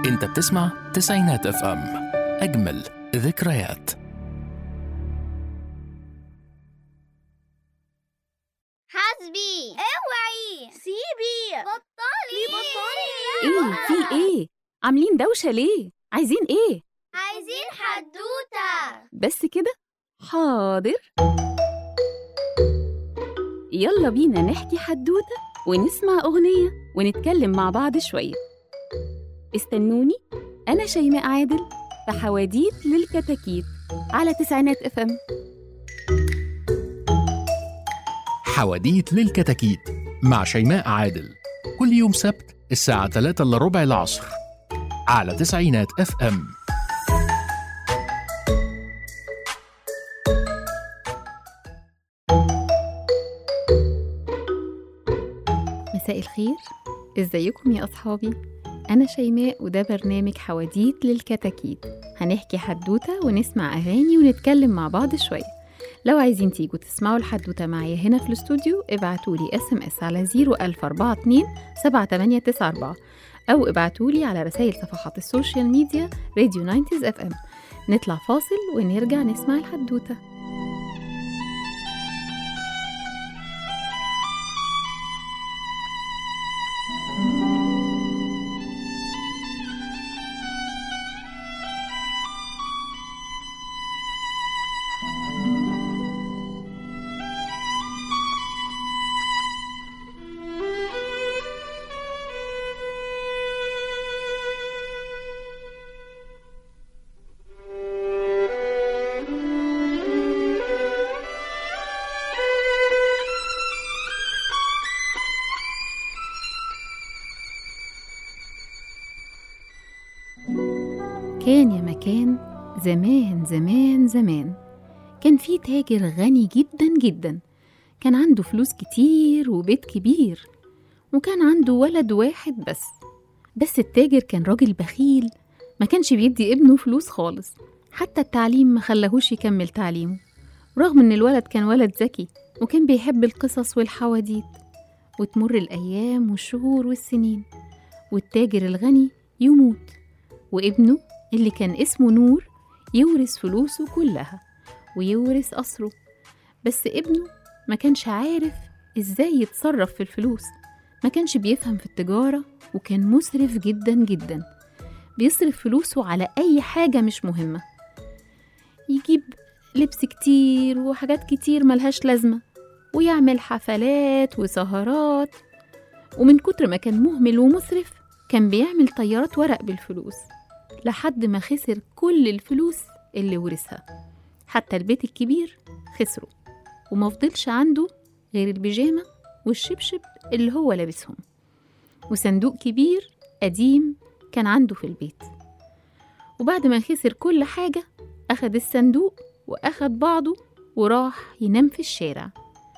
انت بتسمع تسعينات اف ام اجمل ذكريات حاسبي اوعي سيبي بطلي بطلي ايه في ايه عاملين دوشه ليه عايزين ايه عايزين حدوتة بس كده حاضر يلا بينا نحكي حدوته ونسمع اغنيه ونتكلم مع بعض شويه استنوني انا شيماء عادل في حواديت للكتاكيت على تسعينات اف ام حواديت للكتاكيت مع شيماء عادل كل يوم سبت الساعة 3 إلا ربع العصر على تسعينات اف ام مساء الخير ازيكم يا اصحابي انا شيماء وده برنامج حواديت للكتاكيت هنحكي حدوته ونسمع اغاني ونتكلم مع بعض شويه لو عايزين تيجوا تسمعوا الحدوته معايا هنا في الاستوديو ابعتولي اس ام اس على 01042 7894 او ابعتولي على رسائل صفحات السوشيال ميديا راديو 90 اف ام نطلع فاصل ونرجع نسمع الحدوته كان يا مكان زمان زمان زمان كان في تاجر غني جدا جدا كان عنده فلوس كتير وبيت كبير وكان عنده ولد واحد بس بس التاجر كان راجل بخيل ما كانش بيدي ابنه فلوس خالص حتى التعليم ما خلاهوش يكمل تعليمه رغم ان الولد كان ولد ذكي وكان بيحب القصص والحواديت وتمر الايام والشهور والسنين والتاجر الغني يموت وابنه اللي كان اسمه نور يورث فلوسه كلها ويورث قصره بس ابنه ما كانش عارف ازاي يتصرف في الفلوس ما كانش بيفهم في التجارة وكان مسرف جدا جدا بيصرف فلوسه على أي حاجة مش مهمة يجيب لبس كتير وحاجات كتير ملهاش لازمة ويعمل حفلات وسهرات ومن كتر ما كان مهمل ومسرف كان بيعمل طيارات ورق بالفلوس لحد ما خسر كل الفلوس اللي ورثها حتى البيت الكبير خسره وما فضلش عنده غير البيجامة والشبشب اللي هو لابسهم وصندوق كبير قديم كان عنده في البيت وبعد ما خسر كل حاجة أخد الصندوق وأخد بعضه وراح ينام في الشارع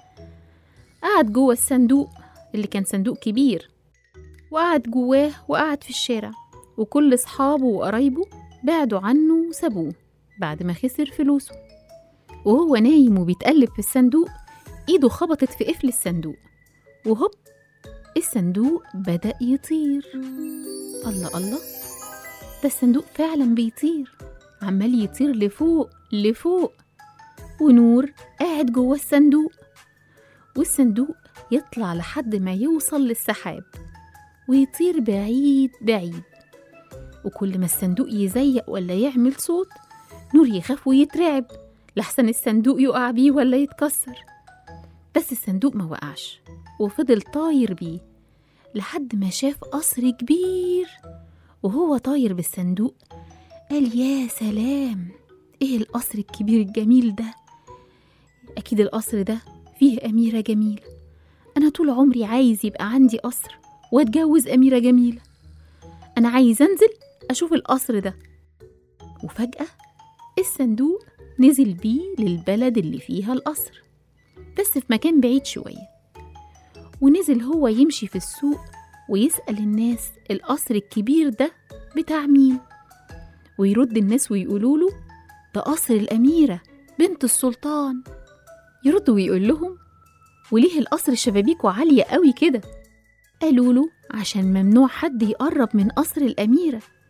قعد جوه الصندوق اللي كان صندوق كبير وقعد جواه وقعد في الشارع وكل أصحابه وقرايبه بعدوا عنه وسابوه بعد ما خسر فلوسه وهو نايم وبيتقلب في الصندوق ايده خبطت في قفل الصندوق وهوب الصندوق بدأ يطير الله الله ده الصندوق فعلا بيطير عمال يطير لفوق لفوق ونور قاعد جوه الصندوق والصندوق يطلع لحد ما يوصل للسحاب ويطير بعيد بعيد وكل ما الصندوق يزيق ولا يعمل صوت نور يخاف ويترعب لحسن الصندوق يقع بيه ولا يتكسر بس الصندوق ما وقعش وفضل طاير بيه لحد ما شاف قصر كبير وهو طاير بالصندوق قال يا سلام ايه القصر الكبير الجميل ده اكيد القصر ده فيه اميره جميله انا طول عمري عايز يبقى عندي قصر واتجوز اميره جميله انا عايز انزل اشوف القصر ده وفجاه الصندوق نزل بيه للبلد اللي فيها القصر بس في مكان بعيد شويه ونزل هو يمشي في السوق ويسأل الناس القصر الكبير ده بتاع مين ويرد الناس ويقولوا له ده قصر الأميرة بنت السلطان يرد ويقول لهم وليه القصر شبابيكه عالية قوي كده قالوا له عشان ممنوع حد يقرب من قصر الأميرة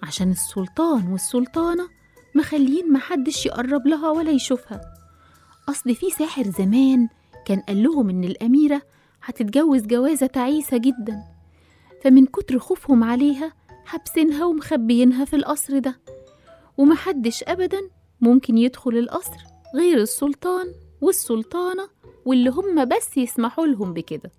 عشان السلطان والسلطانة مخلين محدش يقرب لها ولا يشوفها أصل في ساحر زمان كان قال لهم إن الأميرة هتتجوز جوازة تعيسة جدا فمن كتر خوفهم عليها حابسينها ومخبيينها في القصر ده ومحدش أبدا ممكن يدخل القصر غير السلطان والسلطانة واللي هم بس يسمحوا لهم بكده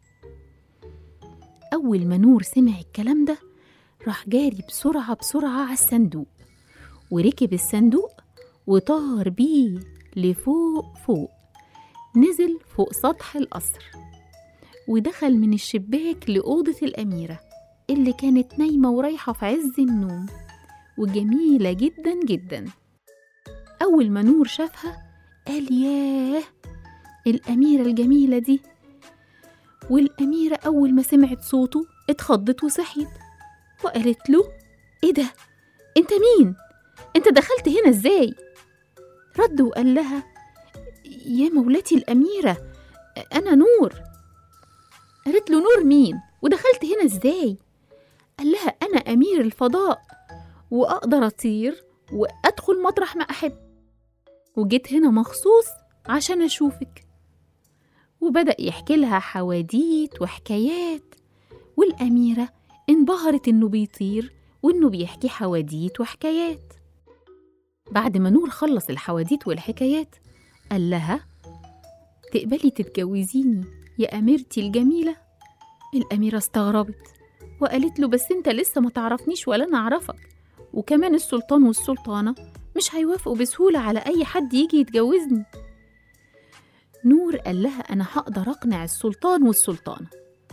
أول ما نور سمع الكلام ده راح جاري بسرعة بسرعة على الصندوق وركب الصندوق وطار بيه لفوق فوق نزل فوق سطح القصر ودخل من الشباك لأوضة الأميرة اللي كانت نايمة ورايحة في عز النوم وجميلة جدا جدا أول ما نور شافها قال ياه الأميرة الجميلة دي والأميرة أول ما سمعت صوته اتخضت وصحيت وقالت له إيه ده؟ أنت مين؟ أنت دخلت هنا إزاي؟ رد وقال لها يا مولاتي الأميرة أنا نور قالت له نور مين؟ ودخلت هنا إزاي؟ قال لها أنا أمير الفضاء وأقدر أطير وأدخل مطرح ما أحب وجيت هنا مخصوص عشان أشوفك وبدأ يحكي لها حواديت وحكايات والأميرة انبهرت إنه بيطير وإنه بيحكي حواديت وحكايات بعد ما نور خلص الحواديت والحكايات قال لها تقبلي تتجوزيني يا أميرتي الجميلة الأميرة استغربت وقالت له بس انت لسه ما تعرفنيش ولا انا اعرفك وكمان السلطان والسلطانة مش هيوافقوا بسهولة على أي حد يجي يتجوزني نور قال لها أنا هقدر أقنع السلطان والسلطانة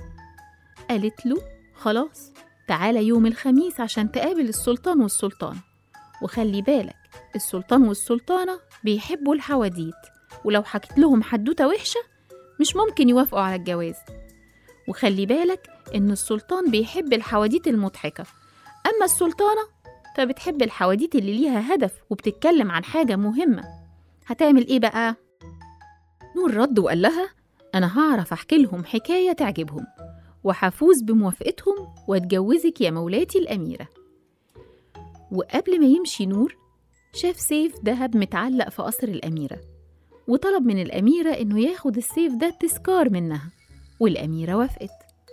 قالت له خلاص تعالى يوم الخميس عشان تقابل السلطان والسلطانة وخلي بالك السلطان والسلطانة بيحبوا الحواديت ولو حكيت لهم حدوتة وحشة مش ممكن يوافقوا على الجواز وخلي بالك إن السلطان بيحب الحواديت المضحكة أما السلطانة فبتحب الحواديت اللي ليها هدف وبتتكلم عن حاجة مهمة هتعمل إيه بقى؟ نور رد وقال لها أنا هعرف أحكي لهم حكاية تعجبهم وحفوز بموافقتهم واتجوزك يا مولاتي الأميرة وقبل ما يمشي نور شاف سيف ذهب متعلق في قصر الأميرة وطلب من الأميرة إنه ياخد السيف ده تذكار منها والأميرة وافقت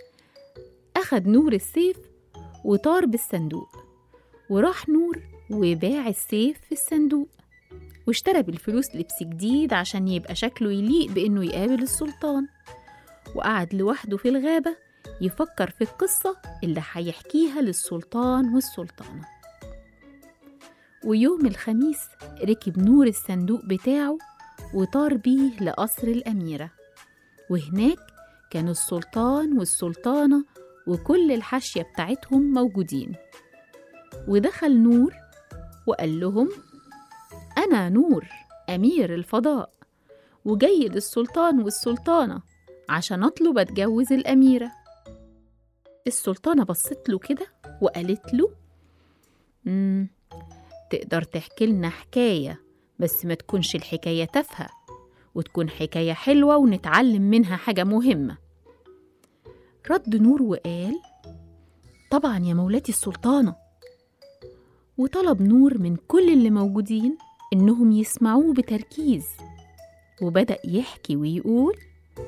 أخد نور السيف وطار بالصندوق وراح نور وباع السيف في الصندوق واشترى بالفلوس لبس جديد عشان يبقى شكله يليق بإنه يقابل السلطان وقعد لوحده في الغابة يفكر في القصة اللي هيحكيها للسلطان والسلطانة ويوم الخميس ركب نور الصندوق بتاعه وطار بيه لقصر الأميرة وهناك كان السلطان والسلطانة وكل الحاشية بتاعتهم موجودين ودخل نور وقال لهم أنا نور أمير الفضاء وجاي للسلطان والسلطانة عشان أطلب أتجوز الأميرة السلطانة بصت له كده وقالت له مم تقدر تحكي لنا حكاية بس ما تكونش الحكاية تافهة وتكون حكاية حلوة ونتعلم منها حاجة مهمة رد نور وقال طبعا يا مولاتي السلطانة وطلب نور من كل اللي موجودين إنهم يسمعوه بتركيز وبدأ يحكي ويقول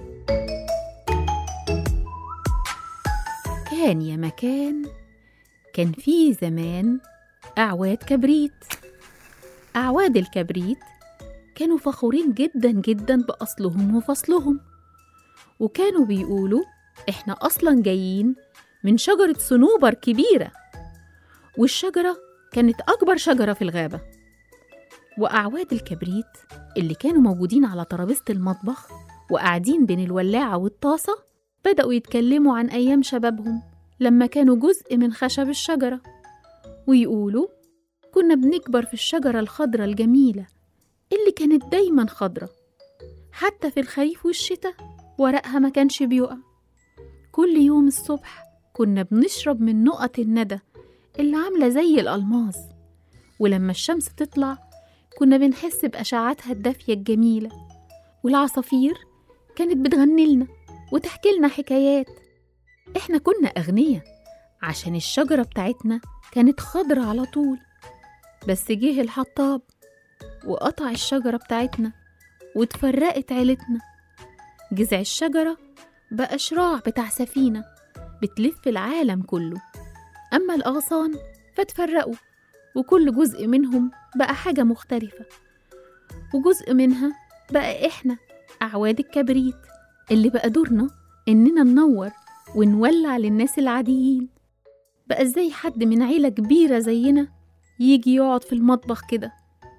كان يا مكان كان في زمان أعواد كبريت أعواد الكبريت كانوا فخورين جدا جدا بأصلهم وفصلهم وكانوا بيقولوا إحنا أصلا جايين من شجرة صنوبر كبيرة والشجرة كانت أكبر شجرة في الغابة وأعواد الكبريت اللي كانوا موجودين على ترابيزة المطبخ وقاعدين بين الولاعة والطاسة بدأوا يتكلموا عن أيام شبابهم لما كانوا جزء من خشب الشجرة ويقولوا كنا بنكبر في الشجرة الخضرة الجميلة اللي كانت دايما خضرة حتى في الخريف والشتاء ورقها ما كانش بيقع كل يوم الصبح كنا بنشرب من نقط الندى اللي عاملة زي الألماظ ولما الشمس تطلع كنا بنحس بأشعتها الدافية الجميلة والعصافير كانت بتغني لنا وتحكي لنا حكايات احنا كنا أغنية عشان الشجرة بتاعتنا كانت خضرة على طول بس جه الحطاب وقطع الشجرة بتاعتنا واتفرقت عيلتنا جذع الشجرة بقى شراع بتاع سفينة بتلف العالم كله أما الأغصان فتفرقوا وكل جزء منهم بقى حاجة مختلفة وجزء منها بقى إحنا أعواد الكبريت اللي بقى دورنا إننا ننور ونولع للناس العاديين بقى إزاي حد من عيلة كبيرة زينا يجي يقعد في المطبخ كده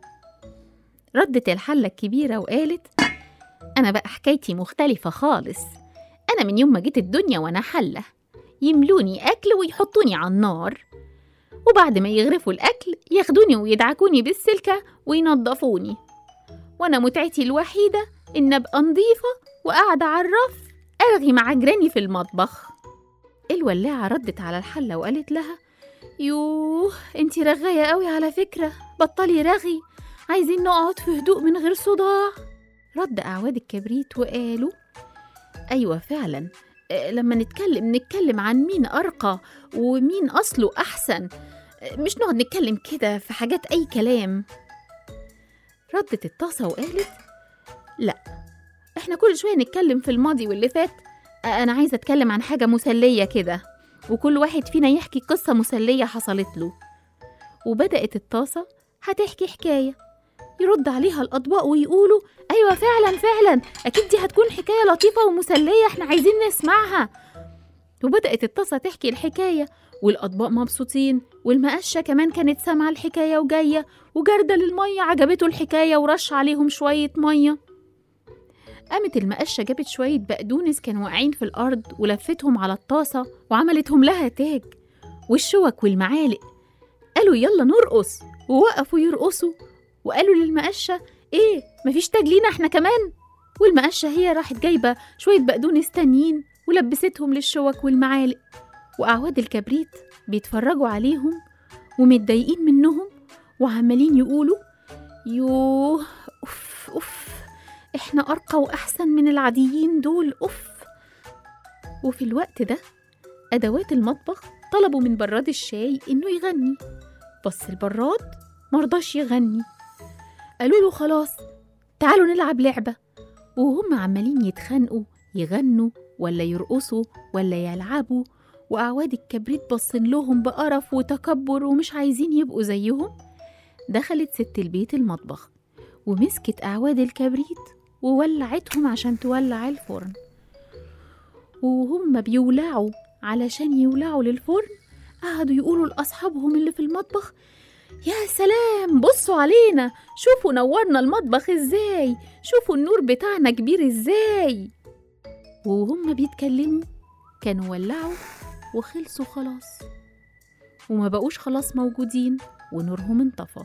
ردت الحلة الكبيرة وقالت أنا بقى حكايتي مختلفة خالص أنا من يوم ما جيت الدنيا وأنا حلة يملوني أكل ويحطوني على النار وبعد ما يغرفوا الأكل ياخدوني ويدعكوني بالسلكة وينضفوني وأنا متعتي الوحيدة إن أبقى نظيفة وقاعدة على الرف أرغي مع جيراني في المطبخ الولاعة ردت على الحلة وقالت لها يوه انتي رغاية قوي على فكرة بطلي رغي عايزين نقعد في هدوء من غير صداع رد أعواد الكبريت وقالوا أيوة فعلا آه، لما نتكلم نتكلم عن مين أرقى ومين أصله أحسن آه، مش نقعد نتكلم كده في حاجات أي كلام ردت الطاسة وقالت لا احنا كل شوية نتكلم في الماضي واللي فات آه، أنا عايزة أتكلم عن حاجة مسلية كده وكل واحد فينا يحكي قصة مسلية حصلت له وبدأت الطاسة هتحكي حكاية يرد عليها الأطباق ويقولوا أيوة فعلا فعلا أكيد دي هتكون حكاية لطيفة ومسلية احنا عايزين نسمعها وبدأت الطاسة تحكي الحكاية والأطباق مبسوطين والمقشة كمان كانت سامعة الحكاية وجاية وجردل المية عجبته الحكاية ورش عليهم شوية مية قامت المقشة جابت شوية بقدونس كانوا واقعين في الأرض ولفتهم على الطاسة وعملتهم لها تاج والشوك والمعالق قالوا يلا نرقص ووقفوا يرقصوا وقالوا للمقشة ايه مفيش تاج لينا احنا كمان والمقشة هي راحت جايبة شوية بقدونس تانيين ولبستهم للشوك والمعالق وأعواد الكبريت بيتفرجوا عليهم ومتضايقين منهم وعمالين يقولوا يوه أوف أوف إحنا أرقى وأحسن من العاديين دول أوف وفي الوقت ده أدوات المطبخ طلبوا من براد الشاي إنه يغني بس البراد مرضاش يغني قالوا له خلاص تعالوا نلعب لعبة وهم عمالين يتخانقوا يغنوا ولا يرقصوا ولا يلعبوا وأعواد الكبريت باصين لهم بقرف وتكبر ومش عايزين يبقوا زيهم دخلت ست البيت المطبخ ومسكت أعواد الكبريت وولعتهم عشان تولع الفرن وهم بيولعوا علشان يولعوا للفرن قعدوا يقولوا لأصحابهم اللي في المطبخ يا سلام بصوا علينا شوفوا نورنا المطبخ ازاي شوفوا النور بتاعنا كبير ازاي وهم بيتكلموا كانوا ولعوا وخلصوا خلاص وما بقوش خلاص موجودين ونورهم انطفى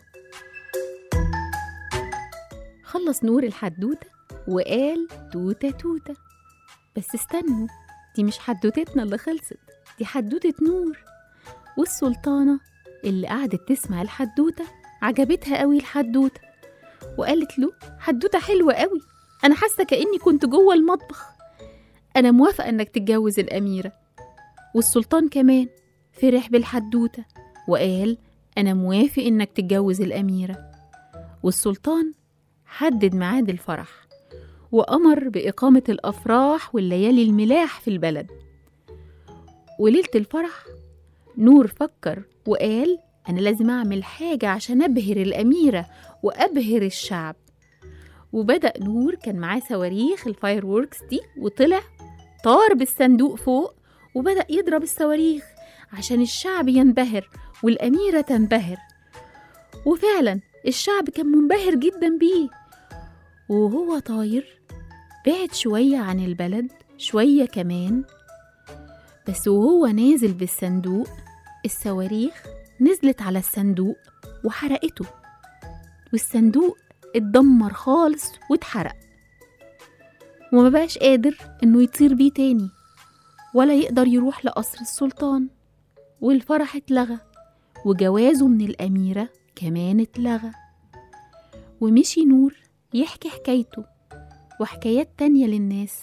خلص نور الحدوتة وقال توتة توتة بس استنوا دي مش حدوتتنا اللي خلصت دي حدوتة نور والسلطانة اللي قعدت تسمع الحدوتة عجبتها قوي الحدوتة وقالت له حدوتة حلوة قوي أنا حاسة كأني كنت جوه المطبخ أنا موافقة إنك تتجوز الأميرة والسلطان كمان فرح بالحدوتة وقال أنا موافق إنك تتجوز الأميرة والسلطان حدد ميعاد الفرح وأمر بإقامة الأفراح والليالي الملاح في البلد وليلة الفرح نور فكر وقال أنا لازم أعمل حاجة عشان أبهر الأميرة وأبهر الشعب وبدأ نور كان معاه صواريخ الفاير ووركس دي وطلع طار بالصندوق فوق وبدأ يضرب الصواريخ عشان الشعب ينبهر والأميرة تنبهر وفعلا الشعب كان منبهر جدا بيه وهو طاير بعد شوية عن البلد شوية كمان بس وهو نازل بالصندوق الصواريخ نزلت على الصندوق وحرقته والصندوق اتدمر خالص واتحرق وما بقاش قادر انه يطير بيه تاني ولا يقدر يروح لقصر السلطان والفرح اتلغى وجوازه من الأميرة كمان اتلغى ومشي نور يحكي حكايته وحكايات تانية للناس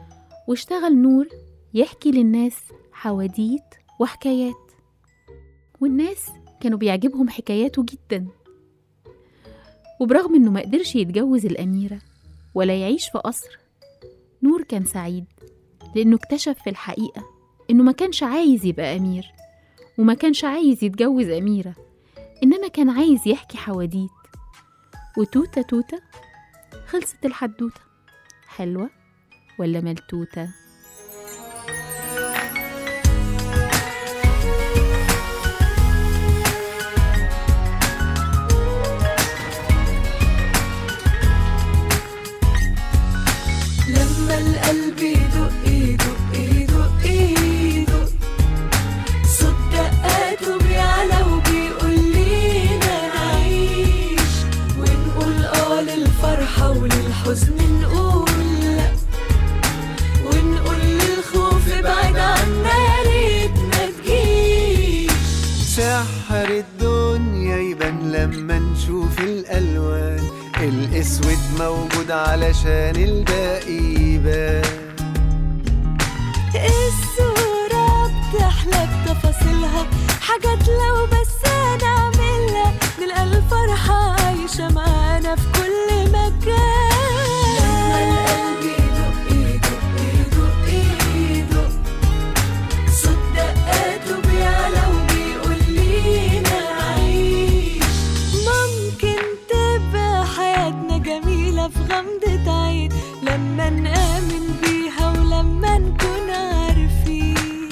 واشتغل نور يحكي للناس حواديت وحكايات والناس كانوا بيعجبهم حكاياته جدا وبرغم انه ما قدرش يتجوز الأميرة ولا يعيش في قصر نور كان سعيد لأنه اكتشف في الحقيقة إنه ما كانش عايز يبقى أمير وما كانش عايز يتجوز أميرة إنما كان عايز يحكي حواديت وتوتة توتة خلصت الحدوتة حلوة ولا ملتوتة لما القلب يدق يدق يدق يدق صوت دقاته بيعلى وبيقول لينا نعيش ونقول اه للفرحة وللحزن نقول لا ونقول للخوف ابعد عنا يا ريت ما تجيش سحر الدنيا يبان لما نشوف الألوان الأسود موجود علشان الباقي يبان الصورة بتحلى بتفاصيلها حاجات لو بس هنعملها نلقى الفرحة عايشة معانا في كل مكان لما القلب يدق يدق يدق يدق صوت دقاته بيعلى وبيقول لينا عيش ممكن تبقى حياتنا جميلة في غمضة عين لما نآمن بيها ولما نكون عارفين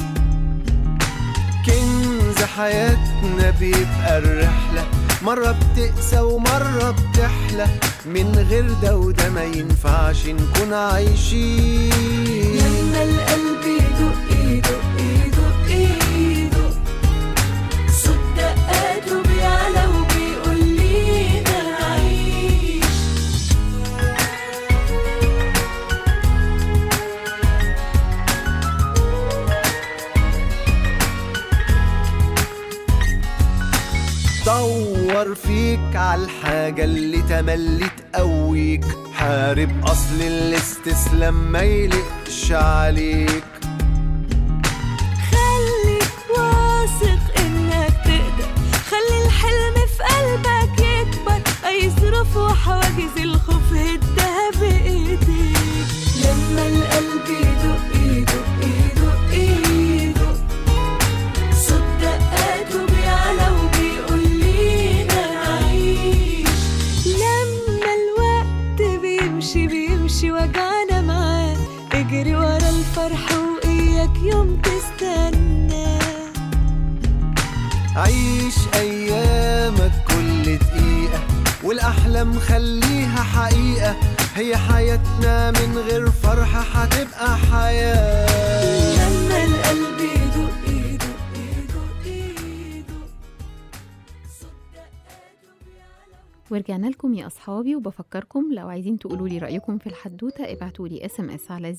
كنز حياتنا بيبقى الرحلة مرة بتقسى ومرة بتحلى من غير ده وده ما ينفعش نكون عايشين لما القلب يدق يدق يدق يدق صوت دقاته بيعلى وبيقول لينا عيش دور فيك على الحاجة اللي تملي تقويك حارب أصل الاستسلام ما يلقش عليك خليك واثق انك تقدر خلي الحلم في قلبك يكبر اي ظروف وحواجز الخوف هدها بايديك لما القلب يدق يدق يدق يدق صوت دقاته بيعلى وبيقول لينا عيش لما الوقت بيمشي بيمشي وجعنا معاه اجري ورا الفرح واياك يوم تستنى عيش أيامك كل دقيقة والأحلام خليها حقيقة هي حياتنا من غير فرحة هتبقى حياة لما القلب يدق يدق يدق يدق صوت دقاته بيعلى ورجعنا لكم يا أصحابي وبفكركم لو عايزين تقولوا لي رأيكم في الحدوتة ابعتوا لي اس ام اس على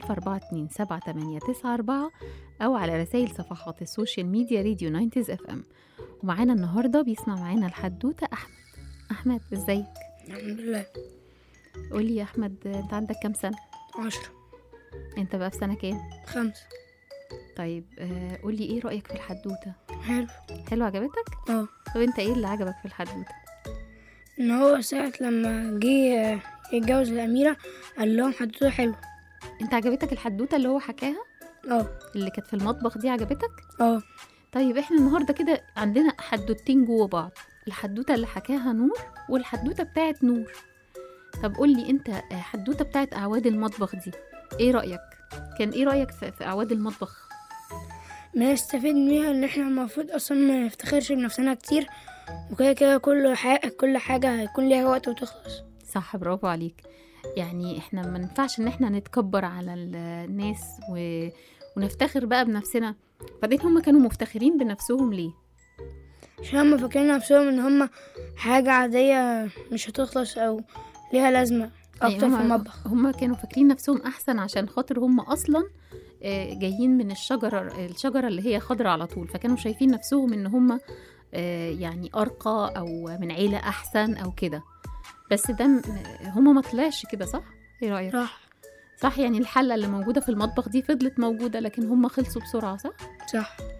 014278994 أو على رسائل صفحات السوشيال ميديا راديو 90 اف ام ومعانا النهاردة بيسمع معانا الحدوتة أحمد أحمد ازيك؟ الحمد لله قولي يا أحمد أنت عندك كام سنة؟ عشرة أنت بقى في سنة كام؟ خمسة طيب آه، قولي إيه رأيك في الحدوتة؟ حلو حلو عجبتك؟ اه طب أنت إيه اللي عجبك في الحدوتة؟ ان هو ساعة لما جه يتجوز الأميرة قال لهم حدوته حلو أنت عجبتك الحدوتة اللي هو حكاها؟ اه اللي كانت في المطبخ دي عجبتك؟ اه طيب احنا النهارده كده عندنا حدوتين جوه بعض الحدوته اللي حكاها نور والحدوته بتاعت نور طب قولي انت آه، حدوته بتاعت اعواد المطبخ دي ايه رايك كان ايه رايك في, في اعواد المطبخ بنستفيد منها ان احنا المفروض اصلا ما نفتخرش بنفسنا كتير وكده كده كل حاجة كل حاجة هيكون ليها وقت وتخلص صح برافو عليك يعني احنا ما ينفعش ان احنا نتكبر على ال- الناس و... ونفتخر بقى بنفسنا بعدين هم كانوا مفتخرين بنفسهم ليه عشان هما فاكرين نفسهم ان هما حاجة عادية مش هتخلص او ليها لازمة اكتر يعني في هما- المطبخ هما كانوا فاكرين نفسهم احسن عشان خاطر هما اصلا آه، جايين من الشجرة الشجرة اللي هي خضرة على طول فكانوا شايفين نفسهم ان هما آه، يعني ارقى او من عيلة احسن او كده بس ده م- هما ما طلعش كده صح ايه رأيك صح صح يعني الحلة اللي موجودة في المطبخ دي فضلت موجودة لكن هما خلصوا بسرعة صح صح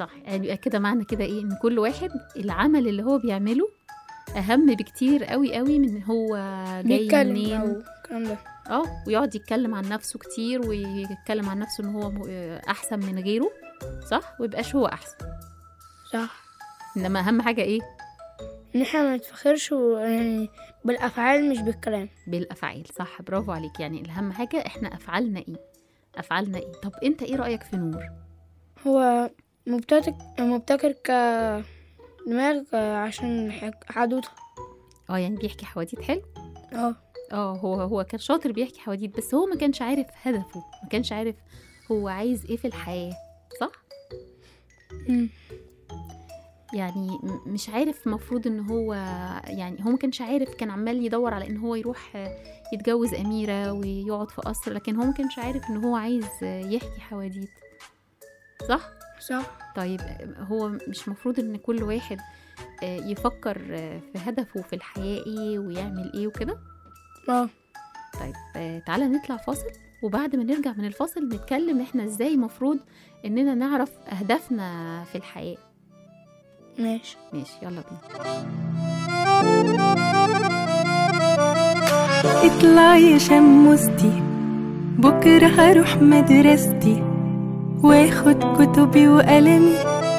صح يعني يبقى كده معنى كده ايه ان كل واحد العمل اللي هو بيعمله اهم بكتير قوي قوي من هو جاي بيتكلم منين او الكلام ده اه ويقعد يتكلم عن نفسه كتير ويتكلم عن نفسه ان هو م- احسن من غيره صح ويبقاش هو احسن صح انما اهم حاجه ايه ان احنا ما نتفخرش و- يعني بالافعال مش بالكلام بالافعال صح برافو عليك يعني الاهم حاجه احنا افعالنا ايه افعالنا ايه طب انت ايه رايك في نور هو مبتكر مبتكر كدماغ عشان حك- حدوته اه يعني بيحكي حواديت حلو اه اه هو هو كان شاطر بيحكي حواديت بس هو ما كانش عارف هدفه ما كانش عارف هو عايز ايه في الحياه صح مم. يعني م- مش عارف مفروض ان هو يعني هو ما كانش عارف كان عمال يدور على ان هو يروح آه، يتجوز اميره ويقعد في قصر لكن هو ما كانش عارف ان هو عايز آه، يحكي حواديت صح صح طيب آه، هو مش مفروض ان كل واحد آه، يفكر آه، في هدفه في الحياه ايه ويعمل ايه وكده اه طيب آه، تعالى نطلع فاصل وبعد ما نرجع من الفاصل نتكلم احنا ازاي مفروض اننا نعرف اهدافنا في الحياه ماشي ماشي يلا بينا اطلع يا شموستي بكرة هروح مدرستي واخد كتبي وقلمي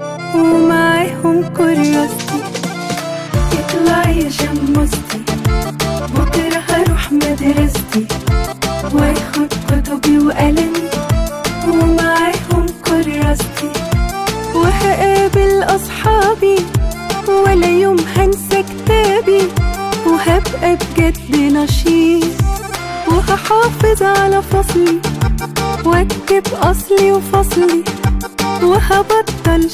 ومعاهم كريستي اطلع يا شموستي بكرة هروح مدرستي واخد كتبي وقلمي ومعاهم كريستي وهقابل أصحابي ولا يوم هنسى كتابي وهبقى بجد نشيط وهحافظ على فصلي واكتب أصلي وفصلي وهبطل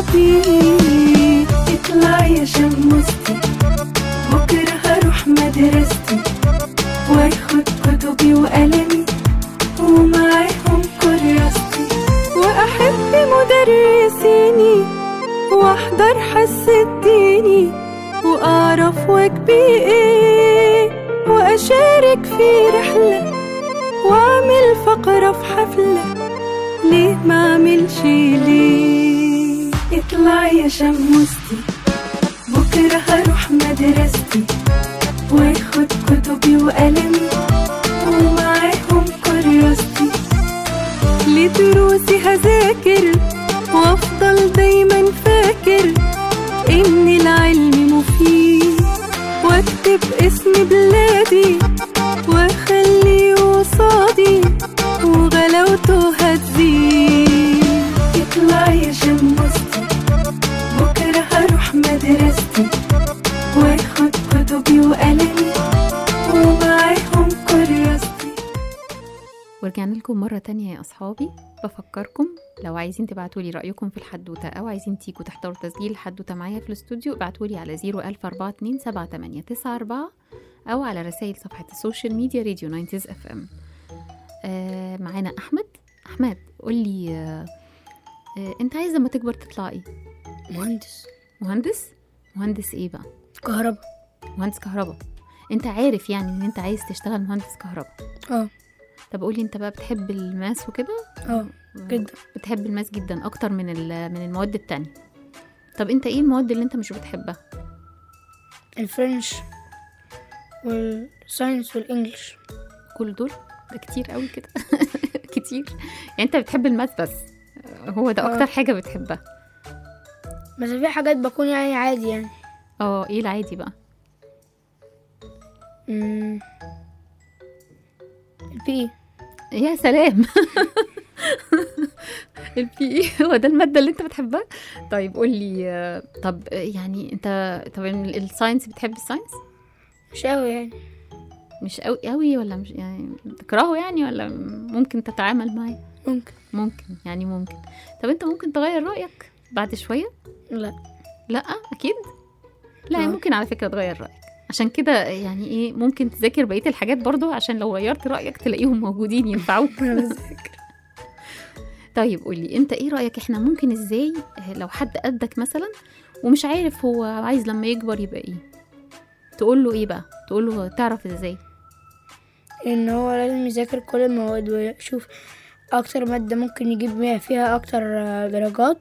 شخبيط اطلع يا شموستي بكرة هروح مدرستي واخد كتبي وقلمي ومعاهم كريستي وأحب مدرسيني واحضر حصة ديني وأعرف واجبي ايه وأشارك في رحلة وأعمل فقرة في حفلة ليه ما أعملش ليه اطلع يا شموستي بكرة هروح مدرستي واخد كتبي وقلمي ومعاهم كريستي لدروسي هذاكر وافضل دايما فاكر ان العلم مفيد واكتب اسم بلادي واخليه قصادي وغلاوته هتزيد اطلع يا شموستي بكره هروح مدرستي واخد كتبي وقلمي ومعاهم كريستي ورجعنا لكم مرة تانية يا أصحابي بفكركم لو عايزين تبعتولي رأيكم في الحدوتة أو عايزين تيجوا تحضروا تسجيل الحدوتة معايا في الاستوديو ابعتولي على 014278894 أو على رسائل صفحة السوشيال ميديا راديو 90 اف ام آه معانا أحمد أحمد قولي آه آه أنت عايز لما تكبر تطلع إيه؟ مهندس مهندس؟ مهندس إيه بقى؟ كهرباء مهندس كهرباء أنت عارف يعني إن أنت عايز تشتغل مهندس كهرباء اه طب قولي أنت بقى بتحب الماس وكده؟ اه جدا بتحب الماس جدا اكتر من ال- من المواد التانية طب انت ايه المواد اللي انت مش بتحبها الفرنش والساينس والانجليش كل دول ده كتير قوي كده كتير يعني انت بتحب الماس بس هو ده اكتر آه. حاجة بتحبها بس في حاجات بكون يعني عادي يعني اه ايه العادي بقى مم. البي يا سلام البي اي هو ده المادة اللي انت بتحبها طيب قولي آه، طب آه، يعني انت طب ال- الساينس بتحب الساينس مش قوي يعني مش قوي قوي ولا مش يعني تكرهه يعني ولا ممكن تتعامل معاه ممكن ممكن يعني ممكن طب انت ممكن تغير رأيك بعد شوية لا لا اكيد لا آه. ممكن على فكرة تغير رأيك عشان كده يعني ايه ممكن تذاكر بقية الحاجات برضو عشان لو غيرت رأيك تلاقيهم موجودين ينفعوك انا بذاكر طيب قولي انت ايه رأيك احنا ممكن ازاي اه، لو حد قدك مثلا ومش عارف هو عايز لما يكبر يبقى ايه تقول له ايه بقى تقول له تعرف ازاي ان هو لازم يذاكر كل المواد ويشوف اكتر مادة ممكن يجيب بيها فيها اكتر آه، درجات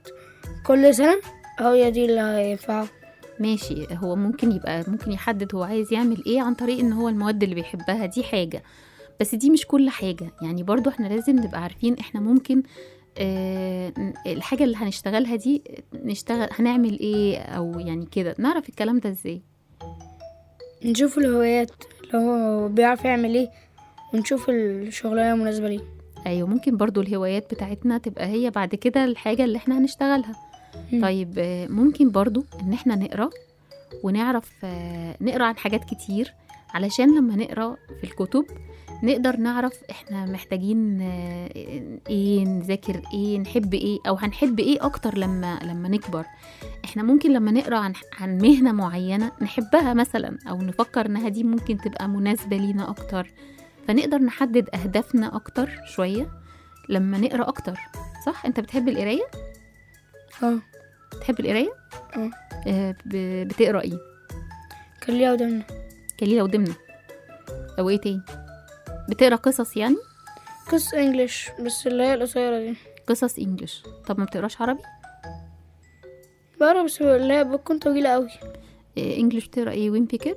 كل سنة هي دي اللي هينفعه ماشي هو ممكن يبقى ممكن يحدد هو عايز يعمل ايه عن طريق ان هو المواد اللي بيحبها دي حاجة بس دي مش كل حاجة يعني برضو احنا لازم نبقى عارفين احنا ممكن آه الحاجة اللي هنشتغلها دي نشتغل هنعمل ايه او يعني كده نعرف الكلام ده ازاي نشوف الهوايات اللي هو بيعرف يعمل ايه ونشوف الشغلانة المناسبة ليه ايوه ممكن برضو الهوايات بتاعتنا تبقى هي بعد كده الحاجة اللي احنا هنشتغلها مم. طيب آه، ممكن برضو ان احنا نقرا ونعرف آه، نقرا عن حاجات كتير علشان لما نقرا في الكتب نقدر نعرف احنا محتاجين آه، ايه نذاكر ايه نحب ايه او هنحب ايه اكتر لما لما نكبر احنا ممكن لما نقرا عن عن مهنه معينه نحبها مثلا او نفكر انها دي ممكن تبقى مناسبه لينا اكتر فنقدر نحدد اهدافنا اكتر شويه لما نقرا اكتر صح انت بتحب القرايه اه بتحب القرايه اه. آه، ب- بتقرا ايه كان ليها قدامنا كليله ودمنه او ايه تاني بتقرا قصص يعني قصة انجليش بس اللي هي القصيرة دي قصص انجلش طب ما بتقراش عربي بقرا بس اللي هي بتكون طويلة قوي آه، انجلش بتقرا ايه ويمبي كيد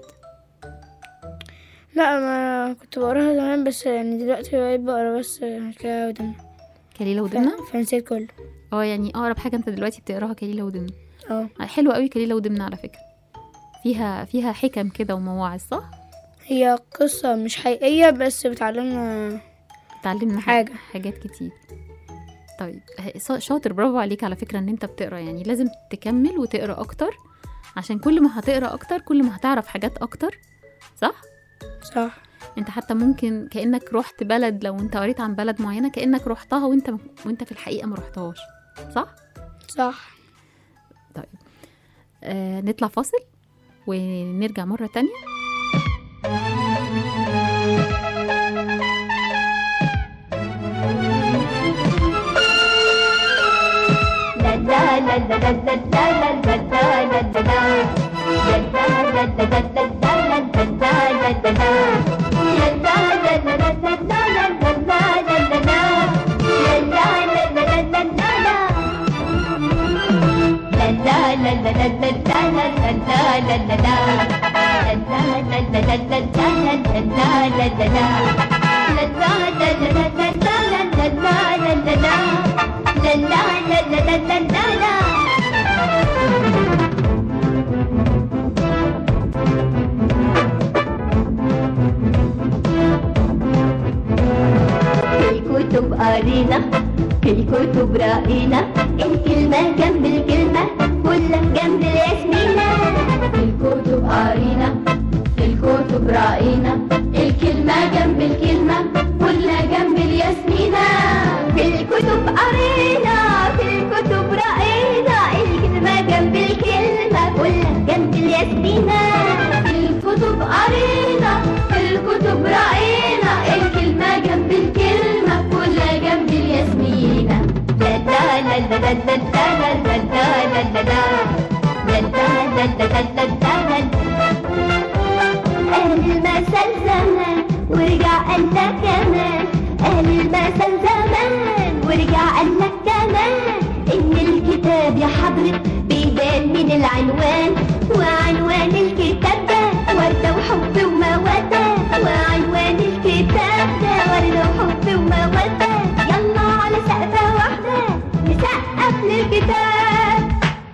لا ما كنت بقراها زمان بس يعني دلوقتي بقيت بقرا بس كده قدامنا كليله ودمنه فنسيت كله اه يعني اقرب حاجه انت دلوقتي بتقراها كليله ودمنه اه حلوه قوي كليله ودمنه على فكره فيها فيها حكم كده ومواعظ صح هي قصة مش حقيقية بس بتعلمنا اتعلمنا حاجة. حاجات كتير طيب ه- شاطر برافو عليك على فكره ان انت بتقرا يعني لازم تكمل وتقرا اكتر عشان كل ما هتقرا اكتر كل ما هتعرف حاجات اكتر صح صح انت حتى ممكن كانك رحت بلد لو انت قريت عن بلد معينه كانك رحتها وانت وانت في الحقيقه ما رحتهاش صح صح آه نطلع فاصل ونرجع مره تانية في الكتب قرينا في الكتب رأينا الكلمة جنب الكلمة كلها جنب الياسمينة في الكتب قرينا في الكتب رأينا الكلمة جنب الكلمة كلها جنب الياسمينة في الكتب قرينا في الكتب رأينا الكلمة جنب الكلمة كلها جنب الياسمينة في الكتب قرينا في الكتب رأينا الكلمة جنب الكلمة كلها جنب الياسمينة لا لا لا لا لا لا لا لا لا لا لا لا لا لا لا لا لا أهل المثل زمان ورجع قال لك كمان أهل المثل زمان ورجع قال لك كمان إن الكتاب يا حضرة بيبان من العنوان وعنوان الكتاب ده وردة وحب ومودة وعنوان الكتاب ده وردة وحب ومودة يلا على سقفة واحدة نسقف للكتاب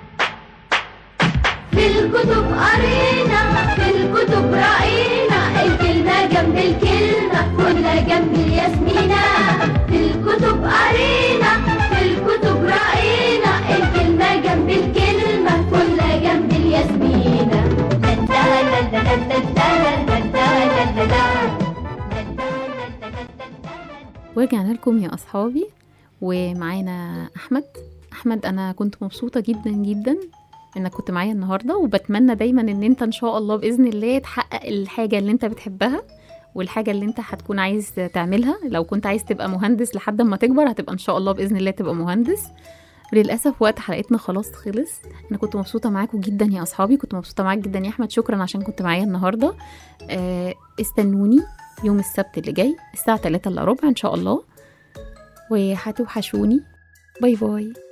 في الكتب قرينا في الكتب رأينا الكلمة جنب الكلمة كلها جنب الياسمينة في الكتب قرينا في الكتب رأينا الكلمة جنب الكلمة كلها جنب الياسمينة لا لا لا لا لا لا لا لا لا لا لا ورجعنا لكم يا أصحابي ومعانا أحمد أحمد أنا كنت مبسوطة جدا جدا إنك كنت معايا النهاردة وبتمنى دايما إن أنت إن شاء الله بإذن الله تحقق الحاجة اللي أنت بتحبها والحاجة اللي أنت هتكون عايز تعملها لو كنت عايز تبقى مهندس لحد ما تكبر هتبقى إن شاء الله بإذن الله تبقى مهندس للأسف وقت حلقتنا خلاص خلص أنا كنت مبسوطة معاكم جدا يا أصحابي كنت مبسوطة معاك جدا يا أحمد شكرا عشان كنت معايا النهاردة آه استنوني يوم السبت اللي جاي الساعة 3 إلا ربع إن شاء الله وهتوحشوني باي باي